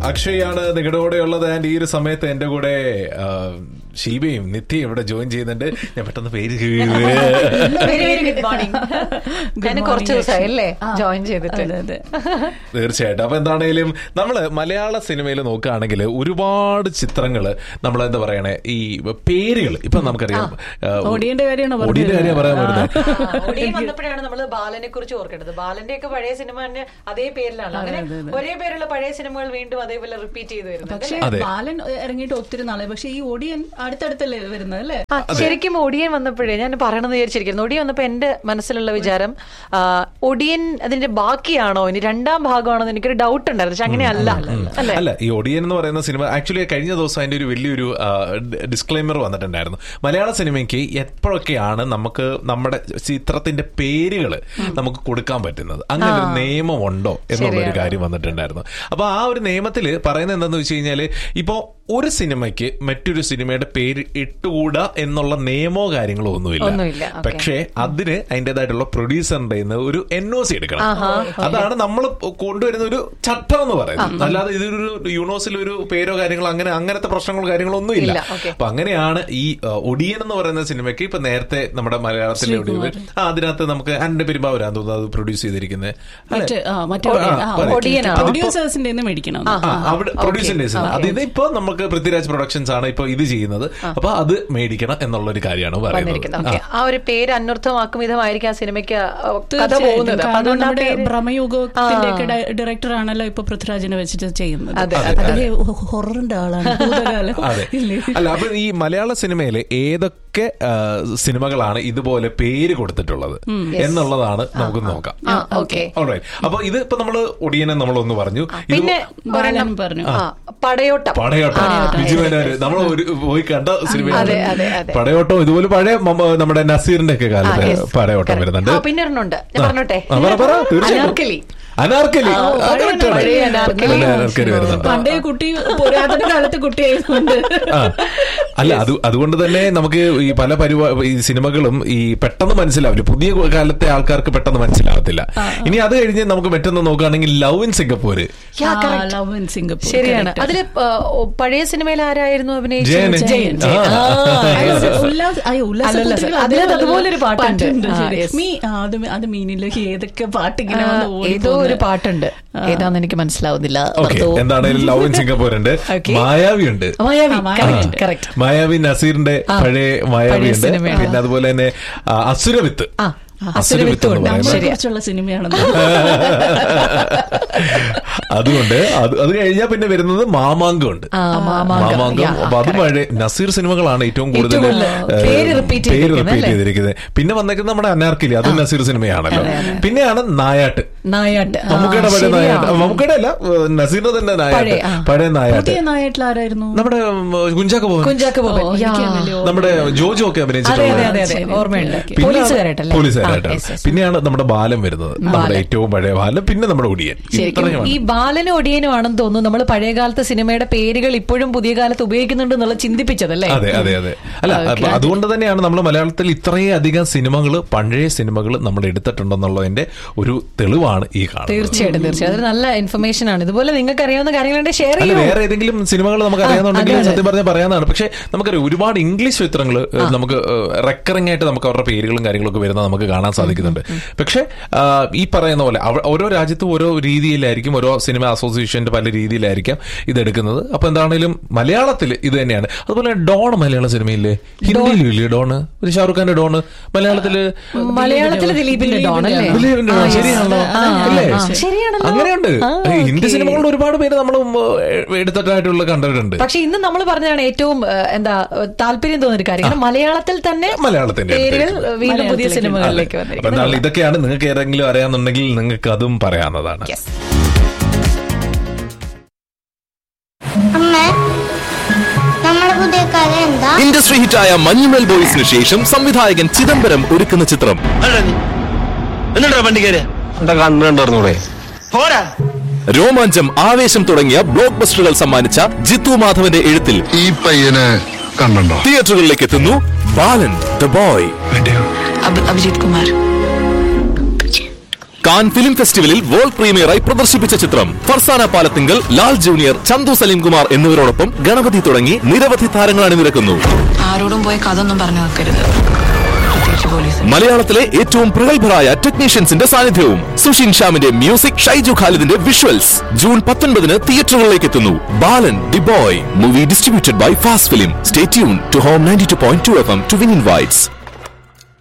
അക്ഷയാണ് നിങ്ങളുടെ കൂടെ ഉള്ളത് ആൻഡ് ഈ ഒരു സമയത്ത് എന്റെ കൂടെ ആ, ഷീബയും നിത്യയും ഇവിടെ ജോയിൻ ചെയ്യുന്നുണ്ട് ഞാൻ പെട്ടെന്ന് പേര് വെരി വെരി ഗുഡ് മോർണിംഗ് ഞാൻ കുറച്ച് ദിവസമായി അല്ലേ ജോയിൻ ചെയ്തിട്ട് അതെ അതെ തീർച്ചയായിട്ടും അപ്പൊ എന്താണേലും നമ്മള് മലയാള സിനിമയിൽ നോക്കുകയാണെങ്കിൽ ഒരുപാട് ചിത്രങ്ങള് നമ്മൾ എന്താ പറയണേ ഈ പേരുകൾ ഇപ്പൊ നമുക്കറിയാം ആ, ഓടിയന്റെ കാര്യമാണോ പറഞ്ഞത്? ഒടിയന്റെ കാര്യം പറയാൻ വരുന്നത് ഒടിയൻ വന്നപ്പോഴാണ് നമ്മൾ ബാലനെ കുറിച്ച് ഓർക്കേണ്ടത് ബാലന്റെ ഒക്കെ പഴയ സിനിമ തന്നെ അതേ പേരിലാണ് അങ്ങനെ ഒരേ പേരുള്ള പഴയ സിനിമകൾ വീണ്ടും അതേപോലെ റിപ്പീറ്റ് ചെയ്ത് വരുന്നത് പക്ഷെ അതെ. ബാലൻ ഇറങ്ങിയിട്ട് ഒത്തിരി നാളെ പക്ഷെ ഈ ഓടിയൻ അടുത്തടുത്തല്ലേ വരുന്നത് അല്ലേ ആ, ശരിക്കും ഒടിയൻ വന്നപ്പോഴേ ഞാൻ പറയണമെന്ന് വിചാരിച്ചിരിക്കുന്നു ഒടിയൻ വന്നപ്പോ എന്റെ മനസ്സിലുള്ള വിചാരം ആ, ഒടിയൻ അതിന്റെ ബാക്കിയാണോ ഇനി രണ്ടാം ഭാഗമാണോ എന്ന് എനിക്കൊരു ഡൗട്ട് ഉണ്ടായിരുന്നു പക്ഷെ അങ്ങനെയല്ല അല്ലേ അല്ല ഈ ഒടിയൻ എന്ന് പറയുന്ന സിനിമ ആക്ച്വലി കഴിഞ്ഞ ദിവസം അതിന്റെ ഒരു വലിയൊരു ഡിസ്ക്ലൈമർ വന്നിട്ടുണ്ടായിരുന്നു മലയാള സിനിമയ്ക്ക് എപ്പോഴൊക്കെയാണ് നമുക്ക് നമ്മുടെ ചിത്രത്തിന്റെ പേരുകൾ നമുക്ക് കൊടുക്കാൻ പറ്റുന്നത് അങ്ങനെ ഒരു നിയമമുണ്ടോ എന്നുള്ള ഒരു കാര്യം വന്നിട്ടുണ്ടായിരുന്നു അപ്പൊ ആ ഒരു നിയമത്തിൽ പറയുന്നത് എന്താന്ന് വെച്ച് കഴിഞ്ഞാല് ഇപ്പോ ഒരു സിനിമയ്ക്ക് മറ്റൊരു സിനിമയുടെ പേര് ഇട്ടുകൂടാ എന്നുള്ള നിയമോ കാര്യങ്ങളോ ഒന്നുമില്ല, ഒന്നുമില്ല okay. പക്ഷേ അതിന് അതിൻ്റെതായിട്ടുള്ള പ്രൊഡ്യൂസറിന്റെ ഒരു എൻ ഒ സി എടുക്കണം അതാണ് നമ്മൾ കൊണ്ടുവരുന്ന ഒരു ചട്ടം എന്ന് പറയുന്നത് അല്ലാതെ ഇതൊരു യൂണിവേഴ്സിൽ ഒരു പേരോ കാര്യങ്ങളോ അങ്ങനെ അങ്ങനത്തെ പ്രശ്നങ്ങളോ കാര്യങ്ങളോ ഒന്നും ഇല്ല ഇല്ല, okay. അപ്പൊ അങ്ങനെയാണ് ഈ ആ, ഒടിയൻ എന്ന് പറയുന്ന സിനിമയ്ക്ക് ഇപ്പൊ നേരത്തെ നമ്മുടെ മലയാളത്തിലെ ഒടിയൻ ആ അതിനകത്ത് നമുക്ക് അന്റെ പെരുമ്പാവൂരാൻ തോന്നുന്നു അത് പ്രൊഡ്യൂസ് ചെയ്തിരിക്കുന്നത് അല്ലെ? മറ്റേ ആ, മറ്റേ ആ, ആ, പറയ്. ഒടിയനാണ്. പ്രൊഡ്യൂസേഴ്സിന്റെ നിന്ന് മേടിക്കണം ആ, അവിടെ പ്രൊഡ്യൂസറിന്റെ അത് ഇതിപ്പോ നമുക്ക് പൃഥ്വിരാജ് പ്രൊഡക്ഷൻസ് ആണ് ഇപ്പൊ ഇത് ചെയ്യുന്നത് അപ്പൊ അത് മേടിക്കണം എന്നുള്ള ഒരു കാര്യമാണ് വന്നിരിക്കുന്നത് പറയുന്നത് ഓക്കെ ആ ഒരു പേര് അന്വർത്ഥമാക്കും വിധമായിരിക്കും ആ സിനിമയ്ക്ക് ആ, കഥ തീർച്ചയായിട്ടും. പോകുന്നത് അപ്പൊ കാരണം അതുകൊണ്ട് ആ നമ്മുടെ പേര് ഭ്രമയുഗത്തിന്റെ ഒക്കെ ഡയറക്ടർ ആണല്ലോ ഇപ്പൊ പൃഥ്വിരാജിനെ വെച്ചിട്ട് ചെയ്യുന്നത് അതെ, അതിലെ ഹൊററിന്റെ ആളാണ് ഭൂതകാലം അതെ ഇല്ലേ? അല്ല അപ്പൊ ഈ മലയാള സിനിമയിലെ ഏതൊക്കെ ആ, സിനിമകളാണ് ഇതുപോലെ പേര് കൊടുത്തിട്ടുള്ളത് എന്നുള്ളതാണ് നമുക്ക് നോക്കാം ആ ഓക്കെ Alright. അപ്പൊ ഇത് ഇപ്പൊ നമ്മള് ഒടിയനെ നമ്മളൊന്ന് പറഞ്ഞു ഇത് പിന്നെ ബാലൻ പറഞ്ഞു ആ പടയോട്ടം പടയോട്ടം ബിജുമേനോര് നമ്മൾ ഒരു പോയി കണ്ട സിനിമയാണ് അതെ, അതെ, അതെ. പടയോട്ടം ഇതുപോലെ പഴയ മമ്മ- നമ്മുടെ നസീറിന്റെ ഒക്കെ കാലത്ത് പടയോട്ടം വരുന്നുണ്ട് ആ പിന്നെ ഒരെണ്ണമുണ്ട് ഞാൻ പറഞ്ഞോട്ടെ ആ, പറ, പറ, തീർച്ചയായും. അനാർക്കലി അനാർക്കലി ആ, ആ, പഴയ correct ആണ്. പഴയ അനാർക്കലി. പഴയ അനാർക്കലി വരുന്നുണ്ട് പണ്ടേ കുട്ടി പുരാതന കാലത്ത് കുട്ടിയായതുകൊണ്ട് ആ. അല്ല അത് അതുകൊണ്ട് തന്നെ നമുക്ക് ഈ പല പരിപാ ഈ സിനിമകളും ഈ പെട്ടെന്ന് മനസ്സിലാവില്ല പുതിയ കാലത്തെ ആൾക്കാർക്ക് പെട്ടെന്ന് മനസ്സിലാവത്തില്ല ഇനി അത് കഴിഞ്ഞ് നമുക്ക് മറ്റൊന്ന് നോക്കുകയാണെങ്കിൽ love in Singapore Yeah, correct. Love in Singapore ശരിയാണ് correct. അതില് ആ, ഓ, പഴയ സിനിമയിൽ ആരായിരുന്നു അഭിനയിച്ചത് ജയന്. ജയൻ, ആ. ജയൻ. ആ, അയ്യോ, yes, yes. ഉല്ലാസ്- അയ്യോ, ഉല്ലാസ അല്ല, ഉല്ലാസ. കുട്ടികൾ അതിനകത്ത് അത് അതുപോലൊരു പാട്ടുണ്ട്. ആ, ശരി. yes. മീ ആ, അത് അത് മീനിലേക്ക് ഏതൊക്കെ പാട്ടിങ്ങനെ ആ, വന്ന് ഓടി ഏതോ ഒരു പോകുന്നത്. പാട്ടുണ്ട് ഏതാന്ന് എനിക്ക് മനസ്സിലാവുന്നില്ല ഓക്കെ അതോ- എന്താണേലും ലവ് ഇൻ സിംഗപ്പൂർ ഉണ്ട് Okay. മായാവി ഉണ്ട് മായാവി ആ, മായാവി correct, ഉണ്ട്. correct. മായാവി നസീറിന്റെ പഴയ മായാവി പഴയ ഉണ്ട് സിനിമയാണ്. പിന്നെ അതുപോലെ തന്നെ ആ, അസുരവിത്ത് ആ അസുരവിത്ത് അസുരവിത്തും എന്ന് ഉണ്ട്. പറയുന്നത്. നമ്മളെ ശരിയാ. കുറിച്ചുള്ള സിനിമയാണെന്ന് അതുകൊണ്ട് അത് അത് കഴിഞ്ഞാൽ പിന്നെ വരുന്നത് മാമാങ്കം ഉണ്ട് ആ, മാമാങ്കം. മാമാങ്കം Yeah, അപ്പൊ അത് പഴയ നസീർ സിനിമകളാണ് ഏറ്റവും കൂടുതൽ ഏറ്റവും കൂടുതൽ ഏഹ്, പേര് repeat പേര് ചെയ്തിരിക്കുന്നത് repeat അല്ലേ? ചെയ്തിരിക്കുന്നത് പിന്നെ വന്നേക്കുന്നത് നമ്മുടെ അനാർക്കിലി അതും നസീർ സിനിമയാണല്ലോ പിന്നെയാണ് നായാട്ട് നായാട്ട് ആ, മമ്മൂക്കയുടെ പഴയ ശരിയാ. നായാട്ട് മമ്മൂക്കയുടെ അല്ല ഏഹ്, നസീറിന്റെ തന്നെ നായാട്ട് പഴയ, ആ. പഴയ നായാട്ട് പുതിയ നായട്ടിൽ ആരായിരുന്നു നമ്മുടെ ഉം, കുഞ്ചാക്ക പോകൻ കുഞ്ചാക്കോ ബോബൻ. ഓ, യാ. എനിക്കറിയില്ല. നമ്മുടെ ജോജോ ഒക്കെ അതെ അതെ അഭിനയിച്ചിട്ടുള്ളത് അതെ അതെ ശരി, ഓർമ്മയുണ്ട് ഓക്കെ. പിന്നെ പോലീസുകാരായിട്ടല്ലേ പോലീസുകാരായിട്ടാണ് ആ, yes, yes. പിന്നെയാണ് നമ്മുടെ ബാലൻ വരുന്നത് നമ്മുടെ ഏറ്റവും പഴയ ബാലൻ പിന്നെ നമ്മുടെ ഒടിയൻ ശരിക്കും ഇത്രയുമാണ് ഈ ബാലനും ഒടിയനും ആണെന്ന് തോന്നുന്നു നമ്മൾ പഴയകാലത്തെ സിനിമയുടെ പേരുകൾ ഇപ്പോഴും പുതിയ കാലത്ത് ഉപയോഗിക്കുന്നുണ്ട് എന്നുള്ള ചിന്തിപ്പിച്ചതല്ലേ അതെ അതെ അതെ അല്ല അപ്പൊ അതുകൊണ്ട് തന്നെയാണ് നമ്മൾ മലയാളത്തിൽ ഇത്രയും അധികം സിനിമകൾ പഴയ സിനിമകൾ നമ്മൾ എടുത്തിട്ടുണ്ടെന്നുള്ളതിന്റെ ഒരു തെളിവാണ് ഈ കാണുന്നത് തീർച്ചയായിട്ടും തീർച്ചയായും അതൊരു നല്ല ഇൻഫർമേഷൻ ആണ് ഇതുപോലെ നിങ്ങൾക്ക് അറിയാവുന്ന കാര്യങ്ങളുണ്ട് ഷെയർ അല്ല ചെയ്യൂ വേറെ ഏതെങ്കിലും സിനിമകൾ നമുക്ക് അറിയാവുന്നുണ്ടെങ്കിൽ സത്യം പറഞ്ഞാൽ പറയാവുന്നതാണ് പക്ഷേ നമുക്കറിയാം ഒരുപാട് ഇംഗ്ലീഷ് ചിത്രങ്ങൾ നമുക്ക് റെക്കറിംഗ് ആയിട്ട് നമുക്ക് അവരുടെ പേരുകളും കാര്യങ്ങളൊക്കെ വരുന്നത് നമുക്ക് കാണാൻ സാധിക്കുന്നുണ്ട് പക്ഷേ ആ, ഈ പറയുന്ന പോലെ അവ- ഓരോ രാജ്യത്തും ഓരോ രീതിയിലായിരിക്കും ഓരോ സിനിമ അസോസിയേഷന്റെ പല രീതിയിലായിരിക്കും ഇതെടുക്കുന്നത് അപ്പൊ എന്താണെങ്കിലും മലയാളത്തിൽ ഇത് തന്നെയാണ് അതുപോലെ ഡോൺ മലയാള സിനിമയില്ലേ ഹിന്ദിയിലും ഇല്ലേ ഡോണ് ഒരു ഷാറുഖ് ഖാന്റെ ഡോണ് മലയാളത്തില് മലയാളത്തില് ദിലീപിന്റെ ഡോൺ അല്ലേ ദിലീപിന്റെ ഡോൺ ശരിയാണല്ലോ അല്ലേ ആ, ശരിയാണല്ലോ അങ്ങനെയുണ്ട് ആ, ഹിന്ദി okay. സിനിമകളിൽ ഒരുപാട് പേര് നമ്മൾ എടുത്തിട്ടായിട്ടുള്ള കണ്ടിട്ടുണ്ട് പക്ഷെ ഇന്ന് നമ്മൾ പറഞ്ഞതാണ് ഏറ്റവും ഏഹ്, എന്താ ഏഹ്, താല്പര്യം തോന്നിയ ഒരു കാര്യം കാരണം മലയാളത്തിൽ തന്നെ മലയാളത്തിന്റെ പേരുകൾ അടുത്തേക്ക്. വീണ്ടും പുതിയ മലയാളത്തിലേക്ക്. സിനിമകളിലേക്ക് അപ്പൊ വന്നിരിക്കുന്നു എന്താണ് ഇതൊക്കെയാണ് നിങ്ങൾക്ക് ഏതെങ്കിലും അറിയാന്നുണ്ടെങ്കിൽ നിങ്ങൾക്ക് അതും പറയാവുന്നതാണ് Yes. അമ്മ നമ്മുടെ പുതിയ കഥ എന്താ ഇൻഡസ്ട്രി ഹിറ്റായ മഞ്ഞുമൽ ബോയ്സിന് ശേഷം സംവിധായകൻ ചിദംബരം ഒരുക്കുന്ന ചിത്രം എന്നിട്ടാ വണ്ടി കയറിയ എന്റെ കണ്ണുണ്ടായിരുന്നൂടെ പോരാ രോമാഞ്ചം ആവേശം തുടങ്ങിയ ബ്ലോക്ക് ബസ്റ്ററുകൾ സമ്മാനിച്ച ജിത്തു മാധവന്റെ എഴുത്തിൽ ഈ പയ്യനെ കണ്ടോ തിയേറ്ററുകളിലേക്ക് എത്തുന്നു ബാലൻ ദ ബോയ് अब अभिजीत कुमार കാൻ ഫിലിം ഫെസ്റ്റിവലിൽ വേൾഡ് പ്രീമിയറായി പ്രദർശിപ്പിച്ച ചിത്രം ഫർസാന പാലത്തിങ്കൽ ലാൽ ജൂനിയർ ചന്തു സലീം കുമാർ എന്നിവരോടൊപ്പം ഗണപതി തുടങ്ങി നിരവധി താരങ്ങൾ അണിനിരക്കുന്നു ആരോടും പോയി കഥ ഒന്നും പറഞ്ഞു വെക്കരുത് പ്രത്യേകിച്ച് പോലീസ് മലയാളത്തിലെ ഏറ്റവും പ്രഗത്ഭരായ ടെക്നീഷ്യൻസിന്റെ സാന്നിധ്യവും സുഷിൻ ഷ്യാമിന്റെ മ്യൂസിക് ഷൈജു ഖാലിദിന്റെ വിഷ്വൽസ് ജൂൺ പത്തൊൻപതിന് തിയേറ്ററുകളിലേക്ക് എത്തുന്നു Balan the boy movie distributed by fast film stay tune to home ninety two point two F M to win invites